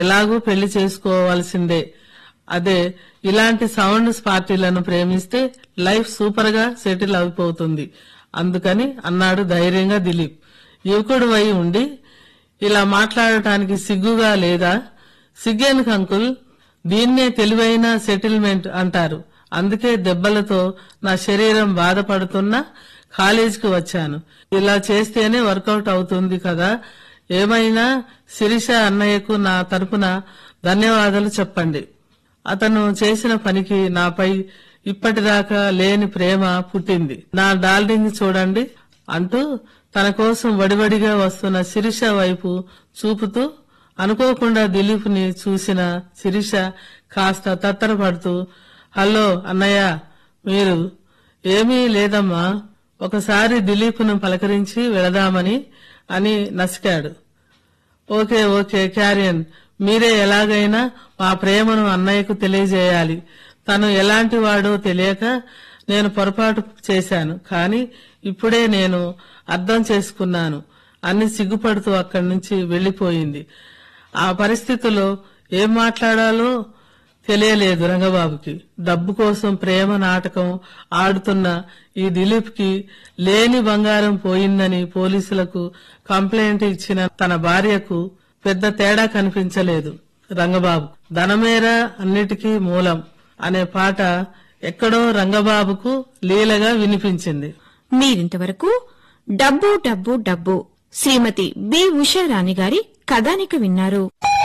ఎలాగూ పెళ్లి చేసుకోవాల్సిందే అదే ఇలాంటి సౌండ్ పార్టీలను ప్రేమిస్తే లైఫ్ సూపర్ గా సెటిల్ అయిపోతుంది అందుకని అన్నాడు ధైర్యంగా దిలీప్ యువకుడు వై ఉండి ఇలా మాట్లాడటానికి సిగ్గుగా లేదా సిగ్గేనుకు అంకుల్ దీన్నే తెలివైన సెటిల్మెంట్ అంటారు అందుకే దెబ్బలతో నా శరీరం బాధపడుతున్నా కాలేజీకి వచ్చాను ఇలా చేస్తేనే వర్కౌట్ అవుతుంది కదా ఏమైనా శిరీష అన్నయ్యకు నా తరపున ధన్యవాదాలు చెప్పండి అతను చేసిన పనికి నాపై ఇప్పటిదాకా లేని ప్రేమ పుట్టింది నా డార్లింగ్ చూడండి అంటూ తన కోసం వడివడిగా వస్తున్న శిరీష వైపు చూపుతూ అనుకోకుండా దిలీప్ ని చూసిన శిరీష కాస్త తత్తరపడుతూ హలో అన్నయ్య మీరు ఏమీ లేదమ్మా ఒకసారి దిలీప్ను పలకరించి వెళదామని అని నసికాడు ఓకే ఓకే క్యారియన్ మీరే ఎలాగైనా మా ప్రేమను అన్నయ్యకు తెలియజేయాలి తను ఎలాంటి వాడో తెలియక నేను పొరపాటు చేశాను కానీ ఇప్పుడే నేను అర్థం చేసుకున్నాను అన్ని సిగ్గుపడుతూ అక్కడి నుంచి వెళ్లిపోయింది ఆ పరిస్థితిలో ఏం మాట్లాడాలో తెలియలేదు రంగబాబుకి డబ్బు కోసం ప్రేమ నాటకం ఆడుతున్న ఈ దిలీప్ కి లేని బంగారం పోయిందని పోలీసులకు కంప్లైంట్ ఇచ్చిన తన భార్యకు పెద్ద తేడా కనిపించలేదు రంగబాబు ధనమేర అన్నిటికీ మూలం అనే పాట ఎక్కడో రంగబాబుకు లీలగా వినిపించింది మీరింతవరకు డబ్బు డబ్బు డబ్బు శ్రీమతి బి ఉషారాణి గారి కథానిక విన్నారు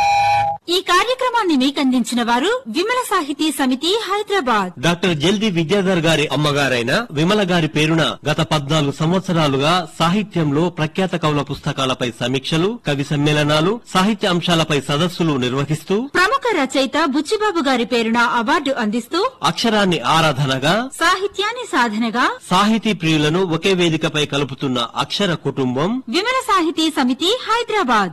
ఈ కార్యక్రమాన్ని మీకందించిన వారు విమల సాహితీ సమితి హైదరాబాద్ డాక్టర్ జల్ది విద్యాధర్ గారి అమ్మగారైన విమల గారి పేరున గత పద్నాలుగు సంవత్సరాలుగా సాహిత్యంలో ప్రఖ్యాత కవుల పుస్తకాలపై సమీక్షలు కవి సమ్మేళనాలు సాహిత్య అంశాలపై సదస్సులు నిర్వహిస్తూ ప్రముఖ రచయిత బుచ్చిబాబు గారి పేరున అవార్డు అందిస్తూ అక్షరాన్ని ఆరాధనగా సాహిత్యాన్ని సాధనగా సాహితీ ప్రియులను ఒకే వేదికపై కలుపుతున్న అక్షర కుటుంబం విమల సాహితీ సమితి హైదరాబాద్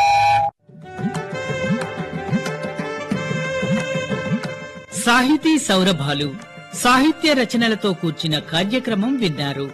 సాహితీ సౌరభాలు సాహిత్య రచనలతో కూర్చిన కార్యక్రమం విన్నారు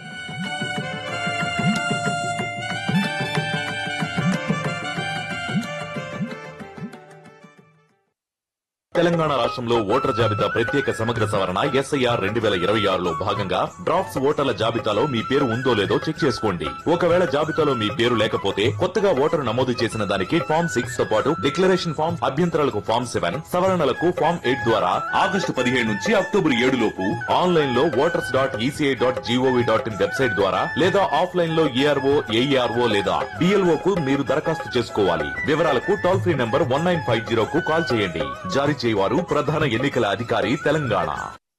తెలంగాణ రాష్ట్రంలో ఓటర్ జాబితా ప్రత్యేక సమగ్ర సవరణ ఎస్ఐఆర్ రెండు వేల ఇరవై ఆరులో భాగంగా డ్రాఫ్ట్స్ ఓటర్ల జాబితాలో మీ పేరు ఉందో లేదో చెక్ చేసుకోండి ఒకవేళ జాబితాలో మీ పేరు లేకపోతే కొత్తగా ఓటరు నమోదు చేసిన దానికి ఫామ్ సిక్స్ తో పాటు డిక్లరేషన్ ఫామ్ అభ్యంతరాలకు ఫామ్ సెవెన్ సవరణలకు ఫామ్ ఎయిట్ ద్వారా ఆగస్టు పదిహేడు నుంచి అక్టోబర్ ఏడు లోపు ఆన్లైన్ లో voters dot ECI dot GOV dot in website ద్వారా లేదా ఆఫ్లైన్ లో ఏఆర్ఓ ఏఈఆర్ఓ లేదా డిఎల్ఓ కు మీరు దరఖాస్తు చేసుకోవాలి వివరాలకు toll free number one nine five zero కు కాల్ చేయండి జారీ చేయవారు ప్రధాన ఎన్నికల అధికారి తెలంగాణ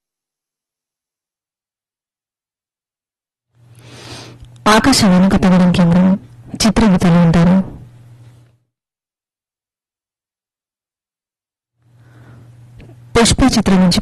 ఆకాశవాణి కొత్తగూడెం కేంద్రం చిత్రగీతాలు ఉంటారు పుష్ప చిత్రం నుంచి